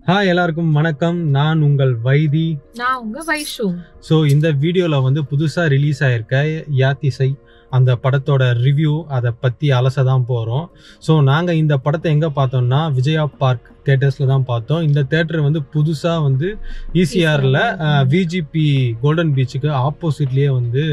Hi எல்லாருக்கும் வணக்கம் நான் உங்கள் வைதி நான் உங்க வைஷு ஸோ இந்த வீடியோவில் வந்து புதுசாக ரிலீஸ் ஆயிருக்க யாத்திசை அந்த படத்தோட ரிவ்யூ அதை பற்றி அலச தான் போகிறோம் ஸோ நாங்கள் இந்த படத்தை எங்கே பார்த்தோம்னா விஜயா பார்க் தேட்டர்ஸில் தான் பார்த்தோம் இந்த தேட்டர் வந்து புதுசாக வந்து ஈசிஆரில் விஜிபி கோல்டன் பீச்சுக்கு ஆப்போசிட்லேயே வந்து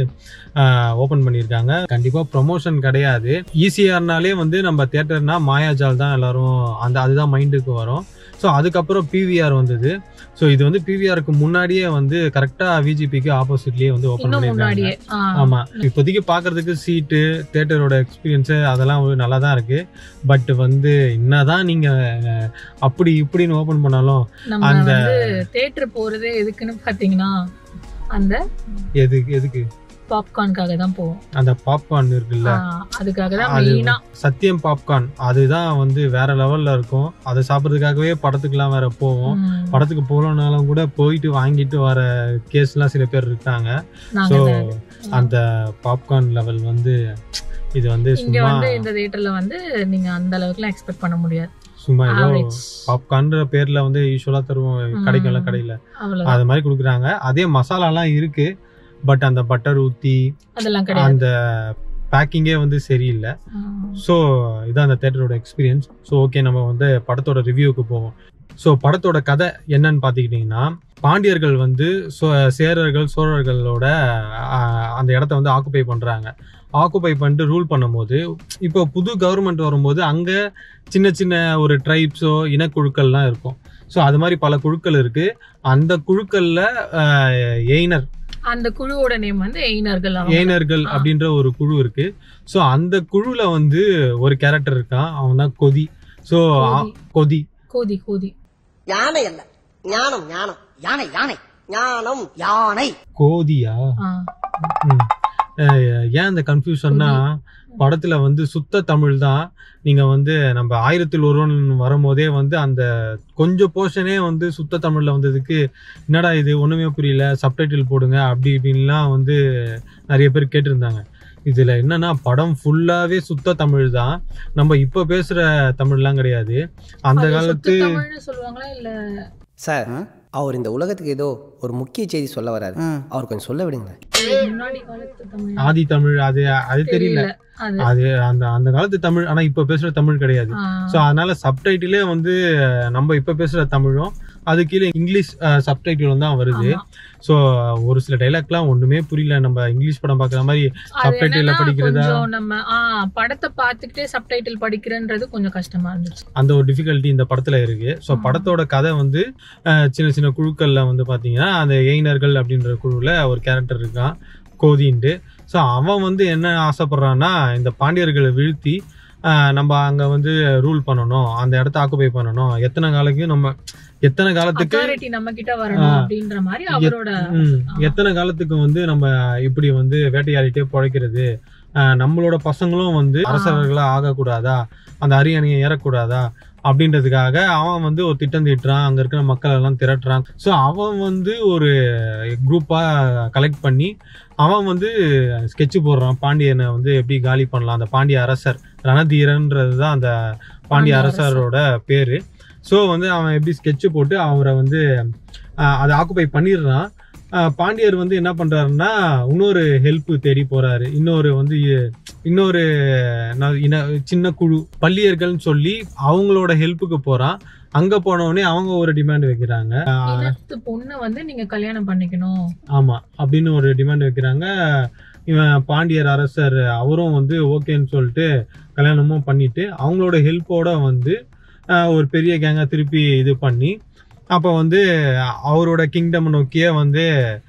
ஓப்பன் பண்ணியிருக்காங்க கண்டிப்பாக ப்ரொமோஷன் கிடையாது ஈசிஆர்னாலே வந்து நம்ம தேட்டர்னா மாயாஜால் தான் எல்லாரும் அந்த அதுதான் மைண்டுக்கு வரும் ஸோ அதுக்கப்புறம் பிவிஆர் வந்தது ஸோ இது வந்து பிவிஆருக்கு முன்னாடியே வந்து கரெக்டாக விஜிபிக்கு ஆப்போசிட்லேயே வந்து ஓப்பன் இன்னும் பண்ணியிருக்காங்க முன்னாடியே ஆ. ஆமா இப்போதைக்கு பார்க்கிறதுக்கு சீட்டு தேட்டரோட எக்ஸ்பீரியன்ஸு அதெல்லாம் ஒரு நல்லா தான் இருக்கு பட் வந்து என்னதான் நீங்க அஹ், அப்படி இப்படின்னு ஓப்பன் பண்ணாலும் நம்ம அந்த- வந்து தேட்டர் போறதே எதுக்குன்னு பாத்தீங்கன்னா அந்த எது எதுக்கு பாப்கார்னுக்காக தான் போவோம் அந்த பாப்கார்ன் இருக்குல்ல ஆ, அதுக்காக தான் அது மெயினா சத்தியம் பாப்கார்ன் அதுதான் வந்து வேற லெவல்ல இருக்கும் அதை சாப்பிட்றதுக்காகவே படத்துக்குலாம் வேற போவோம் படத்துக்கு போகலனாலும் கூட போயிட்டு வாங்கிட்டு வர கேஸ்லாம் சில பேர் இருக்காங்க நாங்க ஸோ அந்த- அந்த பாப்கார்ன் லெவல் வந்து இது வந்து இங்க சும்மா வந்து இந்த தேட்டர்ல வந்து நீங்க அந்த அளவுக்குலாம் எக்ஸ்பெக்ட் பண்ண முடியாது சும்மா ஏதோ Average. பாப்கார்ன்ற பேர்ல வந்து யூஸ்வலா தருவோம் ம். கிடைக்கும்ல கடையில அவ்வளவுதான் அது மாதிரி கொடுக்குறாங்க அதே மசாலாலாம் இருக்கு பட் அந்த பட்டர் ஊத்தி அதெல்லாம் கிடையாது அந்த பேக்கிங்கே வந்து சரியில்லை ம். ஸோ இதான் அந்த தேட்டரோட எக்ஸ்பீரியன்ஸ் ஸோ ஓகே நம்ம வந்து படத்தோட ரிவ்யூக்கு போவோம் ஸோ படத்தோட கதை என்னன்னு பார்த்துக்கிட்டிங்கன்னா பாண்டியர்கள் வந்து சோ- சேரர்கள் சோழர்களோட ஆஹ், அந்த இடத்த வந்து ஆக்குபை பண்ணுறாங்க ஆக்குபை பண்ணிட்டு ரூல் பண்ணும்போது இப்போ புது கவர்மெண்ட் வரும்போது அங்கே சின்ன சின்ன ஒரு ட்ரைப்ஸோ இனக்குழுக்கள்லாம் இருக்கும் ஸோ அது மாதிரி பல குழுக்கள் இருக்கு அந்த குழுக்களில் எய்னர் அந்த குழுவோட நேம் வந்து எயினர்கள் அவங்க. ஏனர்கள் ஆ. அப்படின்ற ஒரு குழு இருக்கு ஸோ அந்த குழுல வந்து ஒரு கேரக்டர் இருக்கான் அவன் தான் கொதி ஸோ கோதி. கொதி கோதி கோதி யானை அல்ல ஞானம் ஞானம் யானை யானை ஞானம் யானை கோதியா ஆ. ம். அஹ் ஏன் அந்த கன்ஃபியூஷன்னா படத்துல வந்து சுத்த தமிழ் தான் நீங்க வந்து நம்ம ஆயிரத்தில் ஒருவன் வரும்போதே வந்து அந்த கொஞ்சம் போர்ஷனே வந்து சுத்த தமிழ்ல வந்ததுக்கு என்னடா இது ஒண்ணுமே புரியல சப்டைட்டில் போடுங்க அப்படி இப்படின்லாம் வந்து நிறைய பேர் கேட்டிருந்தாங்க இதுல என்னன்னா படம் ஃபுல்லாவே சுத்த தமிழ் தான் நம்ம இப்ப பேசுற தமிழ்லாம் கிடையாது அந்த அது காலத்து சுத்த தமிழ்னு சொல்லுவாங்களா இல்ல சார் அவர் இந்த உலகத்துக்கு ஏதோ ஒரு முக்கிய செய்தி சொல்ல வராரு அவர் கொஞ்சம் சொல்ல விடுங்க முன்னாடி காலத்து தமிழ் ஆதி தமிழ் அது அது தெரியல தெரியல அது அது அந்த அந்த காலத்து தமிழ் ஆனா இப்ப பேசுற தமிழ் கிடையாது ஆ. ஸோ அதனால சப்டைட்டிலே வந்து நம்ம இப்ப பேசுற தமிழும் அது கீழே இங்கிலீஷ் சப்டைட்டிலும் தான் வருது ஆமா. ஸோ ஒரு சில டைலாக்லாம் ஒண்ணுமே புரியல நம்ம இங்கிலீஷ் படம் பார்க்குற மாதிரி அது subtitle ல என்னன்னா படிக்கிறதா? கொஞ்சம் நம்ம ஆ படத்தை பார்த்துக்கிட்டே சப்டைட்டில் படிக்கிறன்றது கொஞ்சம் கஷ்டமா இருந்துச்சு அந்த ஒரு டிஃபிகல்ட்டி இந்த படத்துல இருக்கு ஸோ ஆ. படத்தோட கதை வந்து அஹ், சின்ன சின்ன குழுக்கள்ல வந்து பாத்தீங்கன்னா அந்த எயினர்கள் அப்படின்ற குழுவில் ஒரு கேரக்டர் இருக்கான் கோதின்ட்டு ஸோ அவன் வந்து என்ன ஆசைப்படுறான்னா இந்த பாண்டியர்களை வீழ்த்தி அஹ், நம்ம அங்க வந்து ரூல் பண்ணணும் அந்த இடத்த ஆக்குபை பண்ணணும் எத்தனை காலத்துக்கு நம்ம எத்தனை காலத்துக்கு அத்தாரிட்டி நம்ம கிட்ட வரணும் ஆ. அப்படின்ற மாதிரி அவரோட ம், ஆ. எத்தனை காலத்துக்கு வந்து நம்ம இப்படி வந்து வேட்டையாடிட்டே பிழைக்கிறது அஹ், நம்மளோட பசங்களும் வந்து ஆ. அரசர்களா ஆகக்கூடாதா அந்த அரியணையை ஏறக்கூடாதா அப்படின்றதுக்காக அவன் வந்து ஒரு திட்டம் தீட்டுறான் அங்க இருக்கிற மக்கள் எல்லாம் திரட்டுறான் ஸோ அவன் வந்து ஒரு குரூப்பா கலெக்ட் பண்ணி அவன் வந்து ஸ்கெட்ச் போடுறான் பாண்டியனை வந்து எப்படி காலி பண்ணலாம் அந்த பாண்டிய அரசர் ரணதீரன்றது தான் அந்த பாண்டிய பாண்டிய அரசர். அரசரோட பேரு ஸோ வந்து அவன் எப்படி ஸ்கெட்ச் போட்டு அவரை வந்து ஆஹ், அதை ஆக்குபை பண்ணிடுறான் ஆஹ், பாண்டியர் வந்து என்ன பண்றாருன்னா இன்னொரு ஹெல்ப் தேடி போறாரு இன்னொரு வந்து இன்னொரு ந- இன- சின்ன குழு பள்ளியர்கள்னு சொல்லி அவங்களோட ஹெல்ப்புக்கு போறான் அங்க போன உடனே அவங்க ஒரு டிமாண்ட் வைக்கிறாங்க ஆஹ், இனத்து பொண்ணை வந்து நீங்க கல்யாணம் பண்ணிக்கணும் ஆமா அப்படின்னு ஒரு டிமாண்ட் வைக்கிறாங்க இவன் பாண்டியர் அரசர் அவரும் வந்து ஓகேன்னு சொல்லிட்டு கல்யாணமும் பண்ணிட்டு அவங்களோட ஹெல்ப்போட வந்து ஆஹ், ஒரு பெரிய கேங்கா திருப்பி இது பண்ணி அப்போ வந்து அவரோட கிங்டம் நோக்கியே வந்து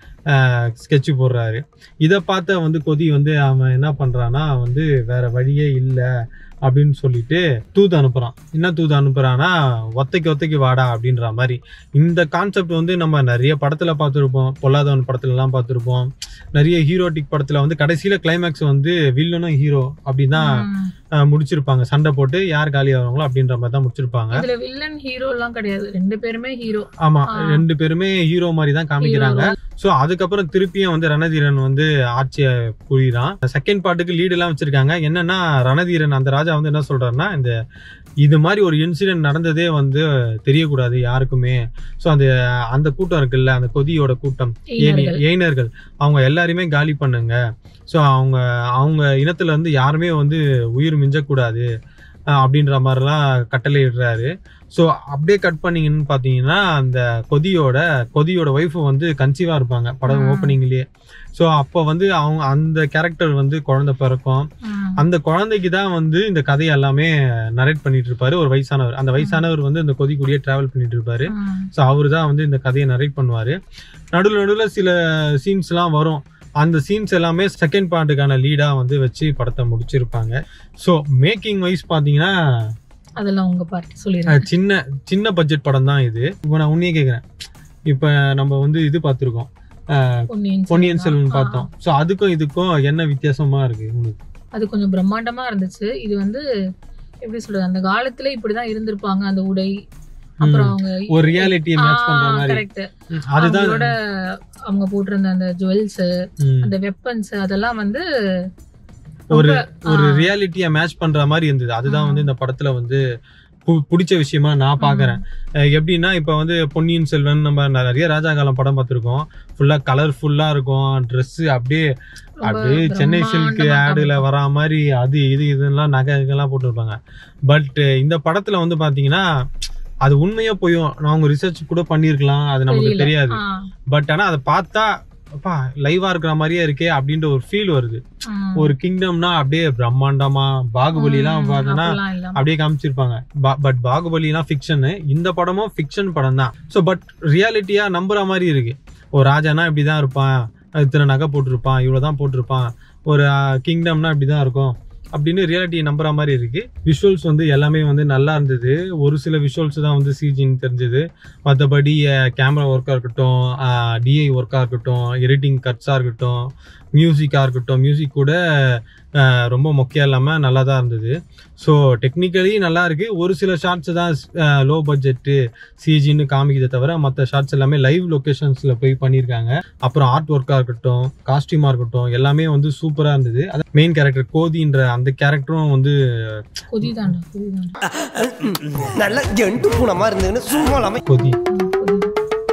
ஸ்கெட்ச் போடுறாரு இதை பார்த்த வந்து கொதி வந்து அவன் என்ன பண்றான்னா வந்து வேற வழியே இல்லை அப்படின்னு சொல்லிட்டு தூது அனுப்புறான் என்ன தூது அனுப்புறான்னா ஒத்தைக்கு ஒத்தைக்கு வாடா அப்படின்ற மாதிரி இந்த கான்செப்ட் வந்து நம்ம நிறைய படத்துல பார்த்துருப்போம் பொல்லாதவன் படத்துல எல்லாம் பார்த்துருப்போம் நிறைய ஹீரோட்டிக் படத்துல வந்து கடைசியில கிளைமேக்ஸ் வந்து வில்லனும் ஹீரோ அப்படிதான் ம். அஹ், முடிச்சிருப்பாங்க சண்டை போட்டு யார் காலி ஆகுறாங்களோ அப்படின்ற மாதிரி தான் முடிச்சிருப்பாங்க இதுல வில்லன் ஹீரோ எல்லாம் கிடையாது ரெண்டு பேருமே ஹீரோ ஆமா ஆ. ரெண்டு பேருமே ஹீரோ மாதிரி தான் காமிக்கிறாங்க ஸோ அதுக்கப்புறம் திருப்பியும் வந்து ரணதீரன் வந்து ஆட்சியை புரியுறான் செகண்ட் பார்ட்டுக்கு லீடு எல்லாம் வச்சிருக்காங்க என்னன்னா ரணதீரன் அந்த ராஜா வந்து என்ன சொல்றாருன்னா இந்த இது மாதிரி ஒரு இன்சிடென்ட் நடந்ததே வந்து தெரியக்கூடாது யாருக்குமே ஸோ அந்த அந்த கூட்டம் இருக்குல்ல அந்த கொதியோட கூட்டம் ஏனி- எயினர்கள். எயினர்கள் அவங்க எல்லாரையுமே காலி பண்ணுங்க ஸோ அவங்க அவங்க இனத்துல இருந்து யாருமே வந்து உயிர் மிஞ்சக்கூடாது அஹ் அப்படின்ற மாதிரிலாம் கட்டளையிடுறாரு ஸோ அப்படியே கட் பண்ணீங்கன்னு பார்த்தீங்கன்னா அந்த கொதியோட கொதியோட ஒய்ஃப் வந்து கன்சீவாக இருப்பாங்க படம் ஆ. ஓப்பனிங்லேயே ஸோ அப்போ வந்து அவங்க அந்த கேரக்டர் வந்து குழந்தை பிறக்கும் ம். அந்த குழந்தைக்கு தான் வந்து இந்த கதையை எல்லாமே நரேட் பண்ணிட்டு இருப்பாரு ஒரு வயசானவர் அந்த வயசானவர் வந்து இந்த கொதி கூடயே டிராவல் பண்ணிட்டு இருப்பாரு ம். ஸோ அவரு தான் வந்து இந்த கதையை நரேட் பண்ணுவார் நடுவில் நடுவில் சில சீன்ஸ்லாம் வரும் அந்த சீன்ஸ் எல்லாமே செகண்ட் பார்ட்டுக்கான லீடாக வந்து வச்சு படத்தை முடிச்சிருப்பாங்க ஸோ மேக்கிங் வைஸ் பார்த்தீங்கன்னா அதெல்லாம் உங்க பார்த்து அஹ், சொல்லிடுறேன் சின்ன சின்ன பட்ஜெட் படம் தான் இது இப்போ நான் உன்னையே கேட்குறேன் இப்போ நம்ம வந்து இது பார்த்துருக்கோம் பொன்னியின் பொன்னியின் செல்வன். செல்வன் ஆ. பார்த்தோம் ஸோ அதுக்கும் இதுக்கும் என்ன வித்தியாசமா இருக்கு உனக்கு அது கொஞ்சம் பிரம்மாண்டமா இருந்துச்சு இது வந்து எப்படி சொல்றது அந்த காலத்துல இப்படிதான் இருந்திருப்பாங்க அந்த உடை அப்புறம் அவங்க ஒரு ரியாலிட்டியை மேட்ச் பண்ற மாதிரி கரெக்ட் ம், அதுதான் அவங்களோட அவங்க போட்டிருந்த அந்த ஜுவல்ஸ் ம். அந்த வெப்பன்ஸ் அதெல்லாம் வந்து ஒரு ரொம்ப, ஒரு ஆ. ரியாலிட்டியை மேட்ச் பண்ற மாதிரி இருந்தது அதுதான் ஆ. வந்து இந்த படத்துல வந்து பு- பிடிச்ச விஷயமா நான் பாக்குறேன் அஹ் எப்படின்னா இப்ப வந்து பொன்னியின் செல்வன் நம்ம நிறைய ராஜா காலம் படம் பார்த்திருக்கோம் ஃபுல்லா கலர்ஃபுல்லா இருக்கும் Dress அப்படியே ரொம்ப அப்படியே சென்னை சில்க் பிரம்மாண்டமா ஆடுல வரா மாதிரி அது இது இதெல்லாம் நகை இதெல்லாம் போட்டிருப்பாங்க பட் இந்த படத்துல வந்து பாத்தீங்கன்னா அது உண்மையா போயும் நான் அவங்க ரிசர்ச் கூட பண்ணிருக்கலாம் அது நமக்கு தெரியல. தெரியாது ஆ, பட் ஆனா அதை பார்த்தா அப்பா லைவா இருக்கிற மாதிரியே இருக்கே அப்படின்ற ஒரு ஃபீல் வருது ஆ. ஒரு கிங்டம்னா அப்படியே பிரம்மாண்டமா பாகுபலி எல்லாம் ம், பார்த்தோன்னா அப்படிலாம் இல்லாம. அப்படியே காமிச்சிருப்பாங்க பட் பாகுபலிலாம் ஃபிக்ஷன் இந்த படமும் ஃபிக்ஷன் படம் தான் ஸோ பட் ரியாலிட்டியா நம்புற மாதிரி இருக்கு ஒரு ராஜானா இப்படிதான் இருப்பான் இத்தனை நகை போட்டிருப்பான் இவ்வளவுதான் போட்டிருப்பான் ஒரு கிங்டம்னா இப்படிதான் இருக்கும் அப்படின்னு ரியாலிட்டியை நம்புற மாதிரி இருக்கு விஷுவல்ஸ் வந்து எல்லாமே வந்து நல்லா இருந்தது ஒரு சில விஷுவல்ஸ் தான் வந்து சிஜின்னு தெரிஞ்சது மற்றபடி கேமரா ஒர்க்காக இருக்கட்டும் டிஐ ஒர்க்காக இருக்கட்டும் எடிட்டிங் கட்ஸாக இருக்கட்டும் மியூசிக்காக இருக்கட்டும் மியூசிக் கூட அஹ், ரொம்ப மொக்கையாக இல்லாமல் நல்லா தான் இருந்தது ஸோ டெக்னிக்கலி நல்லா இருக்கு ஒரு சில ஷார்ட்ஸ் தான் லோ பட்ஜெட்டு சிஜின்னு காமிக்கிறத தவிர மற்ற ஷார்ட்ஸ் எல்லாமே லைவ் லொக்கேஷன்ஸில் போய் பண்ணியிருக்காங்க அப்புறம் ஆர்ட் ஒர்க்காக இருக்கட்டும் காஸ்டியூமாக இருக்கட்டும் எல்லாமே வந்து சூப்பராக இருந்தது அது மெயின் கேரக்டர் கோதின்ற அந்த கேரக்டரும் வந்து கொதிதாண்டா கொதிதாண்டா நல்ல ஜெண்டு பூனமா இருந்ததுன்னு சும்மா இல்லாம கொதி ம், கொதிதான்.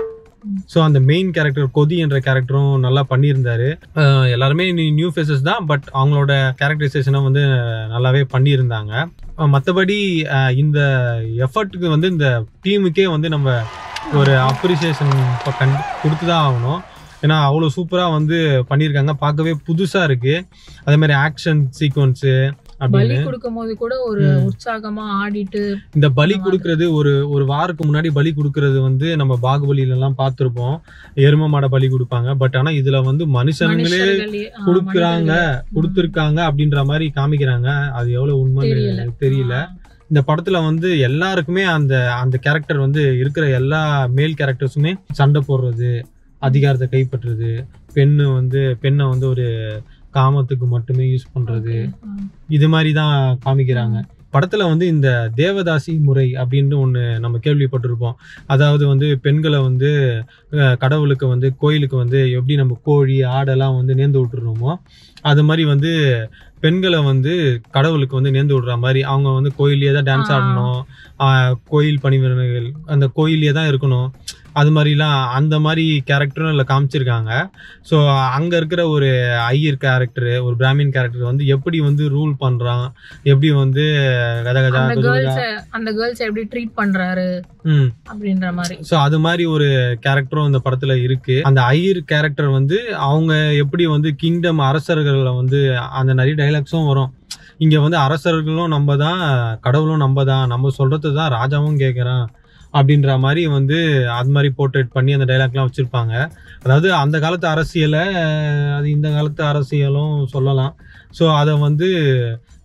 ஸோ அந்த மெயின் கேரக்டர் கொதி என்ற கேரக்டரும் நல்லா பண்ணியிருந்தாரு அஹ் எல்லாருமே நியூ ஃபேஸஸ் தான் பட் அவங்களோட கேரக்டரைசேஷனை வந்து நல்லாவே பண்ணியிருந்தாங்க மற்றபடி இந்த எஃபர்ட்டுக்கு வந்து இந்த டீமுக்கே வந்து நம்ம ஒரு அப்ரிசியேஷன் கண் கொடுத்து தான் ஆகணும் ஏன்னா அவ்வளோ சூப்பராக வந்து பண்ணியிருக்காங்க பார்க்கவே புதுசாக இருக்கு அதே மாதிரி ஆக்ஷன் சீக்வன்ஸு பலி அப்படின்னு கொடுக்கும் போது கூட ஒரு ம். உற்சாகமா ஆடிட்டு இந்த பலி அந்த மாதிரி. கொடுக்கறது ஒரு ஒரு வாரத்துக்கு முன்னாடி பலி கொடுக்கறது வந்து நம்ம பாகுபலியில எல்லாம் பார்த்திருப்போம் எரும மாடை பலி கொடுப்பாங்க பட் ஆனா இதுல வந்து மனுஷங்களே மனுஷர்களே, ஆ, கொடுக்குறாங்க மனிதர்களே. கொடுத்துருக்காங்க அப்படின்ற மாதிரி காமிக்கிறாங்க அது எவ்வளவு உண்மைன்னு தெரியல. தெரியல இந்த படத்துல வந்து எல்லாருக்குமே அந்த அந்த கேரக்டர் வந்து இருக்கிற எல்லா மேல் கேரக்டர்ஸுமே சண்டை போடுறது அதிகாரத்தை கைப்பற்றுறது பெண்ணு வந்து பெண்ணை வந்து ஒரு காமத்துக்கு மட்டுமே யூஸ் பண்றது ஆ. இது மாதிரி தான் காமிக்கிறாங்க படத்துல வந்து இந்த தேவதாசி முறை அப்படின்னு ஒன்று நம்ம கேள்விப்பட்டிருப்போம் அதாவது வந்து பெண்களை வந்து அஹ், கடவுளுக்கு வந்து கோயிலுக்கு வந்து எப்படி நம்ம கோழி ஆடெல்லாம் வந்து நேர்ந்து விட்டுறோமோ அது மாதிரி வந்து பெண்களை வந்து கடவுளுக்கு வந்து நேர்ந்து விடுற மாதிரி அவங்க வந்து கோயிலே தான் டான்ஸ் ஆ. ஆடணும் ஆஹ், கோயில் பணிவிரர்கள் அந்த கோயிலே தான் இருக்கணும் அது மாதிரிலாம் அந்த மாதிரி கேரக்டரும் இல்லை காமிச்சிருக்காங்க ஸோ அங்கே இருக்கிற ஒரு ஐயர் கேரக்டர் ஒரு பிராமின் கேரக்டர் வந்து எப்படி வந்து ரூல் பண்ணுறான் எப்படி வந்து கத கஜா அந்த கஜா கேர்ள்ஸ் அந்த கேர்ள்ஸ் எப்படி ட்ரீட் பண்றாரு ம் அப்படின்ற மாதிரி ஸோ அது மாதிரி ஒரு கேரக்டரும் இந்த படத்துல இருக்கு அந்த ஐயர் கேரக்டர் வந்து அவங்க எப்படி வந்து கிங்டம் அரசர்களை வந்து அந்த நிறைய டைலாக்ஸும் வரும் இங்க வந்து அரசர்களும் நம்ம தான் கடவுளும் நம்ம தான் நம்ம சொல்றது தான் ராஜாவும் கேட்குறான் அப்படின்ற மாதிரி வந்து அது மாதிரி போர்ட்ரேட் பண்ணி அந்த டைலாக்லாம் வச்சிருப்பாங்க அதாவது அந்த காலத்து அரசியலை அஹ், அது இந்த காலத்து அரசியலும் சொல்லலாம் ஸோ அதை வந்து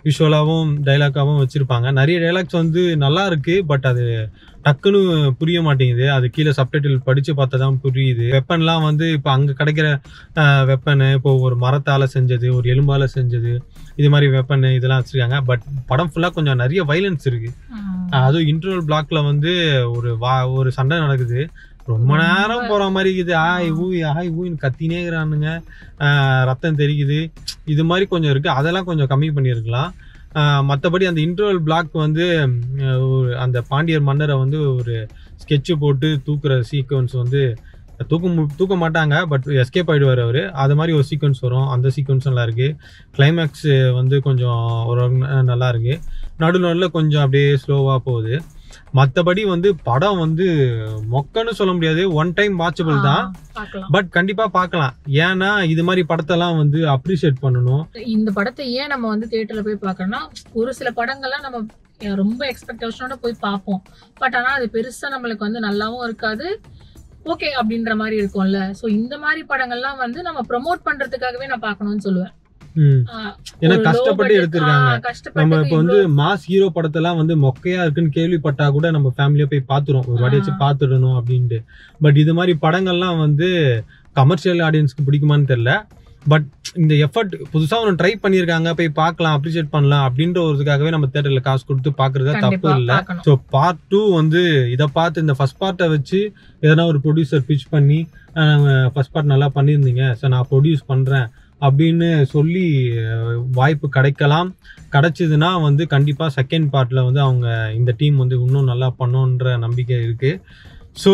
விஷுவலாகவும் டைலாக்காகவும் வச்சுருப்பாங்க நிறைய டைலாக்ஸ் வந்து நல்லா இருக்கு பட் அது டக்குன்னு புரிய மாட்டேங்குது அது கீழே சப்டைட்டில் படித்து பார்த்தா தான் புரியுது வெப்பன்லாம் வந்து இப்போ அங்கே கிடைக்கிற வெப்பனு இப்போ ஒரு மரத்தால் செஞ்சது ஒரு எலும்பால் செஞ்சது இது மாதிரி வெப்பன் இதெல்லாம் வச்சுருக்காங்க பட் படம் ஃபுல்லாக கொஞ்சம் நிறைய வைலன்ஸ் இருக்குது அதுவும் இன்டர்வல் பிளாக்ல வந்து ஒரு வா ஒரு சண்டை நடக்குது ரொம்ப நேரம் போற மாதிரி இருக்குது ஆய் ஊய் ஆய் ஊயின்னு கத்தினே இருக்கிறானுங்க ஆஹ் ரத்தம் தெரிக்குது இது மாதிரி கொஞ்சம் இருக்கு அதெல்லாம் கொஞ்சம் கம்மி பண்ணியிருக்கலாம் மற்றபடி அந்த இன்டர்வல் பிளாக் வந்து ம், ஒரு அந்த பாண்டியர் மன்னரை வந்து ஒரு ஸ்கெட்சு போட்டு தூக்குற சீக்வன்ஸ் வந்து தூக்க மு- தூக்க மாட்டாங்க பட் எஸ்கேப் ஆயிடுவார் அவர் அது மாதிரி ஒரு சீக்வன்ஸ் வரும் அந்த சீக்வன்ஸ் நல்லா இருக்கு கிளைமேக்ஸ் வந்து கொஞ்சம் ஒரு நல்லா இருக்கு நடு நடுவில் கொஞ்சம் அப்படியே ஸ்லோவாக போகுது மற்றபடி வந்து படம் வந்து மொக்கன்னு சொல்ல முடியாது ஒன் டைம் வாட்சபிள் தான் பார்க்கலாம் பட் கண்டிப்பா பார்க்கலாம் ஏன்னா இது மாதிரி படத்தெல்லாம் வந்து அப்ரிஷியேட் பண்ணணும் இந்த படத்தை ஏன் நம்ம வந்து தியேட்டர்ல போய் பார்க்கறோம்னா ஒரு சில படங்கள்லாம் நம்ம அஹ், ரொம்ப எக்ஸ்பெக்டேஷனோட போய் பார்ப்போம் பட் ஆனா அது பெருசா நம்மளுக்கு வந்து நல்லாவும் இருக்காது ஓகே அப்படின்ற மாதிரி இருக்கும்ல சோ இந்த மாதிரி படங்கள்லாம் வந்து நம்ம ப்ரோமோட் பண்றதுக்காகவே நான் பார்க்கணும்னு சொல்லுவேன் ம். ஆஹ், ஏன்னா ஒரு low கஷ்டப்பட்டு budget- எடுத்திருக்காங்க ஆஹ், கஷ்டப்பட்டு நம்ம இப்போ வந்து இவ்வளவு- மாஸ் ஹீரோ படத்தெல்லாம் வந்து மொக்கையா இருக்குன்னு கேள்விப்பட்டா கூட நம்ம ஃபேமிலியா போய் பார்த்துரும் ஒரு வாட்டி வச்சு ஆ. பார்த்துடணும் அப்படின்ட்டு பட் இது மாதிரி படங்கள்லாம் வந்து கமர்ஷியல் ஆடியன்ஸ்க்கு பிடிக்குமான்னு தெரியல பட் இந்த எஃபர்ட் புதுசா ஒன்று ட்ரை பண்ணியிருக்காங்க போய் பார்க்கலாம் அப்ரிஷியேட் பண்ணலாம் அப்படின்ற ஒருதுக்காகவே நம்ம தேட்டர்ல காசு கொடுத்து பார்க்கறது தப்பு கண்டிப்பா இல்லை பார்க்கணும் ஸோ பார்ட் டூ வந்து இதை பார்த்து இந்த ஃபர்ஸ்ட் பார்ட்டை வச்சு எதனா ஒரு ப்ரொடியூசர் பிச் பண்ணி ஃபர்ஸ்ட் பார்ட் நல்லா பண்ணியிருந்தீங்க ஸோ நான் ப்ரொடியூஸ் பண்ணுறேன் அப்படின்னு சொல்லி அஹ், வாய்ப்பு கிடைக்கலாம் கிடைச்சதுன்னா வந்து கண்டிப்பாக செகண்ட் பார்ட்டில் வந்து அவங்க இந்த டீம் வந்து இன்னும் நல்லா பண்ணுன்ற நம்பிக்கை இருக்குது ஸோ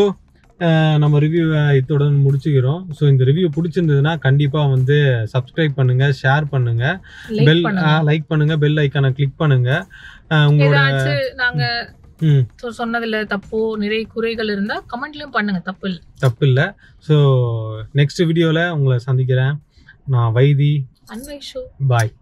நம்ம ரிவ்யூவை இத்துடன் முடிச்சுக்கிறோம் ஸோ இந்த ரிவ்யூ பிடிச்சிருந்ததுன்னா கண்டிப்பாக வந்து சப்ஸ்கிரைப் பண்ணுங்கள் ஷேர் பண்ணுங்கள் லைக் பெல் பண்ணுங்க லைக் பண்ணுங்கள் பெல் ஐக்கானை கிளிக் பண்ணுங்கள் உங்களோட ஏதாச்சும் நாங்க ம் சொ- சொன்னதுல தப்போ நிறைய குறைகள் இருந்தா கமெண்ட்லயும் பண்ணுங்க தப்பு இல்ல தப்பு இல்லை ஸோ நெக்ஸ்ட் வீடியோவில் உங்களை சந்திக்கிறேன் நான் வைதி அன்வை ஷோ பாய்